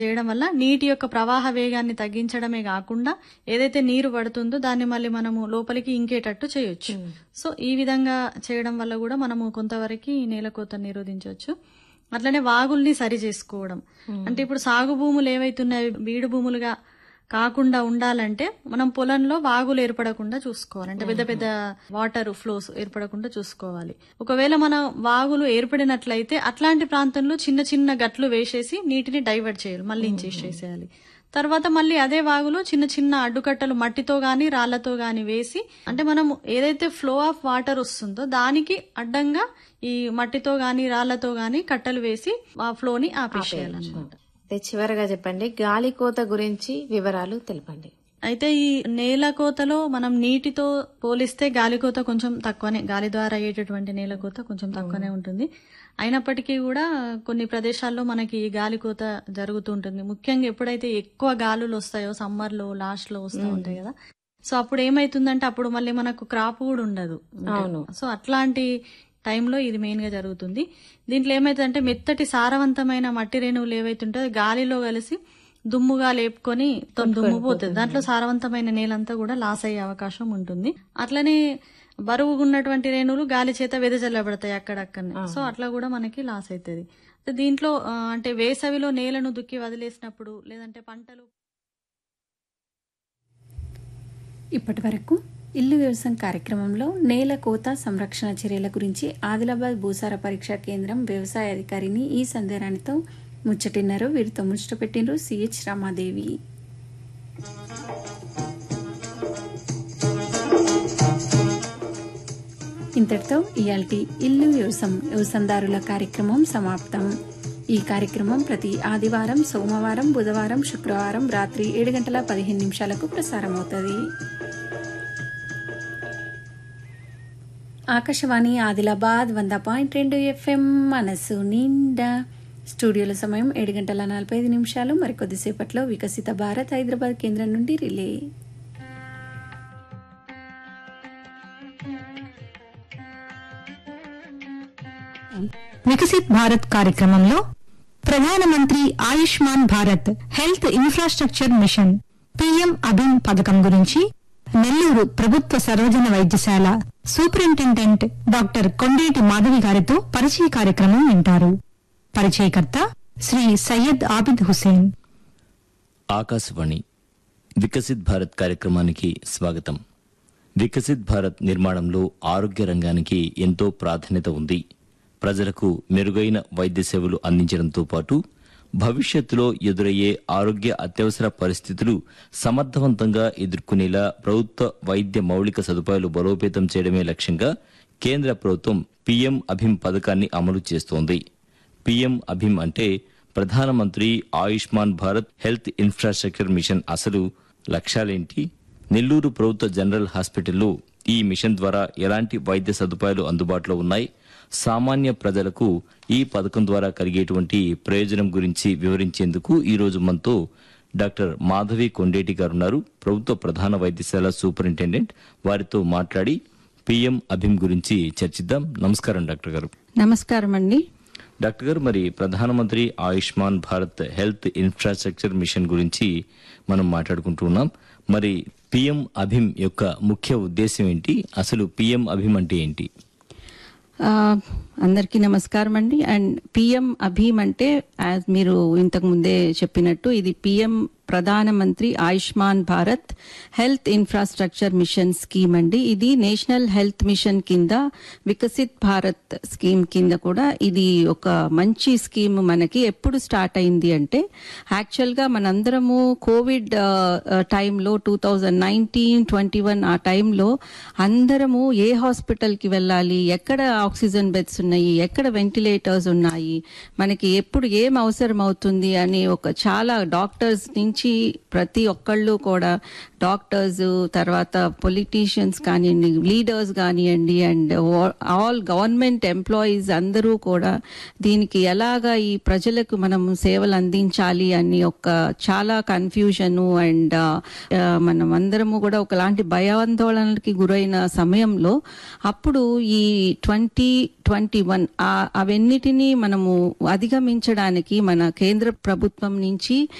చేయడం వల్ల నీటి యొక్క ప్రవాహ వేగాన్ని తగ్గించడమే కాకుండా ఏదైతే నీరు పడుతుందో దాన్ని మళ్ళీ మనము లోపలికి ఇంకేటట్టు చేయొచ్చు సో ఈ విధంగా చేయడం వల్ల కూడా మనము కొంతవరకు నేలకోత నిరోధించవచ్చు అట్లనే వాగుల్ని సరి చేసుకోవడం అంటే ఇప్పుడు సాగు భూములు ఏవైతున్నాయి బీడు భూములుగా కాకుండా ఉండాలంటే మనం పొలంలో వాగులు ఏర్పడకుండా చూసుకోవాలి అంటే పెద్ద పెద్ద వాటర్ ఫ్లోస్ ఏర్పడకుండా చూసుకోవాలి ఒకవేళ మనం వాగులు ఏర్పడినట్లయితే అట్లాంటి ప్రాంతంలో చిన్న చిన్న గట్లు వేసేసి నీటిని డైవర్ట్ చేయాలి మళ్ళీ చేసేసేయాలి తర్వాత మళ్ళీ అదే వాగులో చిన్న చిన్న అడ్డుకట్టలు మట్టితో గాని రాళ్లతో గాని వేసి అంటే మనం ఏదైతే ఫ్లో ఆఫ్ వాటర్ వస్తుందో దానికి అడ్డంగా ఈ మట్టితో గాని రాళ్లతో గాని కట్టలు వేసి ఆ ఫ్లోని ఆపేసేయాలన్నమాట అయితే చివరగా చెప్పండి గాలి కోత గురించి వివరాలు తెలపండి అయితే ఈ నేల కోతలో మనం నీటితో పోలిస్తే గాలి కోత కొంచెం తక్కువనే గాలి ద్వారా అయ్యేటటువంటి నేల కోత కొంచెం తక్కువనే ఉంటుంది అయినప్పటికీ కూడా కొన్ని ప్రదేశాల్లో మనకి ఈ గాలి కోత జరుగుతూ ఉంటుంది ముఖ్యంగా ఎప్పుడైతే ఎక్కువ గాలులు వస్తాయో సమ్మర్ లో లాస్ట్ లో వస్తూ ఉంటాయి కదా సో అప్పుడు ఏమైతుందంటే అప్పుడు మళ్ళీ మనకు క్రాప్ కూడా ఉండదు అవును. సో అట్లాంటి టైంలో ఇది మెయిన్ గా జరుగుతుంది దీంట్లో ఏమైతుందంటే మెత్తటి సారవంతమైన మట్టి రేణువులు ఏవైతే ఉంటాయో అది గాలిలో కలిసి దుమ్ముగా లేపుకొని తొం- దుమ్ము పోతుంది దాంట్లో సారవంతమైన నేలంతా కూడా లాస్ అయ్యే అవకాశం ఉంటుంది అట్లనే బరువు ఉన్నటువంటి రేణువులు గాలి చేత వెదజల్లబడతాయి అక్కడక్కడనే సో అట్లా కూడా మనకి లాస్ అవుతుంది దీంట్లో ఆ, అంటే వేసవిలో నేలను దుక్కి వదిలేసినప్పుడు లేదంటే పంటలు ఇప్పటి వరకు ఇల్లు వ్యవసాయం కార్యక్రమంలో నేల కోత సంరక్షణ చర్యల గురించి ఆదిలాబాద్ భూసార పరీక్షా కేంద్రం వ్యవసాయ అధికారిని ఈ సందేహానితో ముచ్చటిన్నారు వీరితో ముచ్చట పెట్టినరు సిహెచ్ రమాదేవి ఇంతటితో ఇయాల్టి ఇల్లు వ్యవసాయం వ్యవసాయదారుల కార్యక్రమం సమాప్తం ఈ కార్యక్రమం ప్రతి ఆదివారం సోమవారం బుధవారం శుక్రవారం రాత్రి ఏడు గంటల పదిహేను నిమిషాలకు ప్రసారమవుతుంది ఆకాశవాణి ఆదిలాబాద్ వంద పాయింట్ రెండు ఎఫ్ఎం మనసు నిండా స్టూడియోల సమయం ఏడు గంటల నలభై ఐదు నిమిషాలు మరికొద్దిసేపట్లో వికసిత భారత్ హైదరాబాద్ కేంద్రం నుండి రిలే వికసిత్ భారత్ కార్యక్రమంలో ప్రధానమంత్రి Ayushman Bharat health infrastructure mission PM అభిన్ పథకం గురించి నెల్లూరు ప్రభుత్వ సర్వజన వైద్యశాల సూపరింటెండెంట్ డాక్టర్ కొండేటి మాధవి గారితో పరిచయ కార్యక్రమం వింటారు పరిచయకర్త శ్రీ సయ్యద్ ఆబిద్ హుసేన్ ఆకాశవాణి వికసిత్ భారత్ కార్యక్రమానికి స్వాగతం వికసిత్ భారత్ నిర్మాణంలో ఆరోగ్య రంగానికి ఎంతో ప్రాధాన్యత ఉంది ప్రజలకు మెరుగైన వైద్య సేవలు అందించడంతో పాటు భవిష్యత్తులో ఎదురయ్యే ఆరోగ్య అత్యవసర పరిస్థితులు సమర్థవంతంగా ఎదుర్కొనేలా ప్రభుత్వ వైద్య మౌలిక సదుపాయాలు బలోపేతం చేయడమే లక్ష్యంగా కేంద్ర ప్రభుత్వం పీఎం అభిమ్ పథకాన్ని అమలు చేస్తోంది పీఎం అభిమ్ అంటే ప్రధానమంత్రి Ayushman Bharat health infrastructure mission అసలు లక్ష్యాలేంటి నెల్లూరు ప్రభుత్వ జనరల్ హాస్పిటల్లో ఈ మిషన్ ద్వారా ఎలాంటి వైద్య సదుపాయాలు అందుబాటులో ఉన్నాయి సామాన్య ప్రజలకు ఈ పథకం ద్వారా కలిగేటువంటి ప్రయోజనం గురించి వివరించేందుకు ఈ రోజు మనతో డాక్టర్ మాధవి కొండేటి గారు ఉన్నారు ప్రభుత్వ ప్రధాన వైద్యశాల సూపరింటెండెంట్ వారితో మాట్లాడి పీఎం అభిమ్ గురించి చర్చిద్దాం నమస్కారం డాక్టర్ గారు నమస్కారం అండి డాక్టర్ గారు మరి ప్రధానమంత్రి Ayushman Bharat health infrastructure mission గురించి మనం మాట్లాడుకుంటూ ఉన్నాం మరి పిఎం అభిమ్ యొక్క ముఖ్య ఉద్దేశం ఏంటి అసలు పిఎం అభిమ్ అంటే ఏంటి ఆ, అందరికీ నమస్కారం అండి అండ్ పిఎం అభీమ్ అంటే యాజ్ మీరు ఇంతకు ముందే చెప్పినట్టు ఇది పిఎం ప్రధానమంత్రి Ayushman Bharat health infrastructure mission scheme అండి ఇది నేషనల్ హెల్త్ మిషన్ కింద వికసిత్ భారత్ స్కీమ్ కింద కూడా ఇది ఒక మంచి స్కీమ్ మనకి ఎప్పుడు స్టార్ట్ అయింది అంటే యాక్చువల్గా మనందరము కోవిడ్ ఆ, ఆ, టైంలో two thousand nineteen twenty one ఆ టైంలో అందరము ఏ హాస్పిటల్కి వెళ్ళాలి ఎక్కడ ఆక్సిజన్ బెడ్స్ ఉన్నాయి ఎక్కడ వెంటిలేటర్స్ ఉన్నాయి మనకి ఎప్పుడు ఏం అవసరం అవుతుంది అని ఒక చాలా డాక్టర్స్ నుంచి గురించి ప్రతి ఒక్కళ్ళు కూడా డాక్టర్స్ తర్వాత పొలిటీషియన్స్ కానివ్వండి లీడర్స్ కానివ్వండి అండ్ ఆల్ గవర్నమెంట్ ఎంప్లాయీస్ అందరూ కూడా దీనికి ఎలాగా ఈ ప్రజలకు మనం సేవలు అందించాలి అని ఒక చాలా కన్ఫ్యూజన్ అండ్ మనం అందరము కూడా ఒకలాంటి భయాందోళనకి గురైన సమయంలో అప్పుడు ఈ ట్వంటీ ట్వంటీ వన్ అవన్నిటినీ మనము అధిగమించడానికి మన కేంద్ర ప్రభుత్వం నుంచి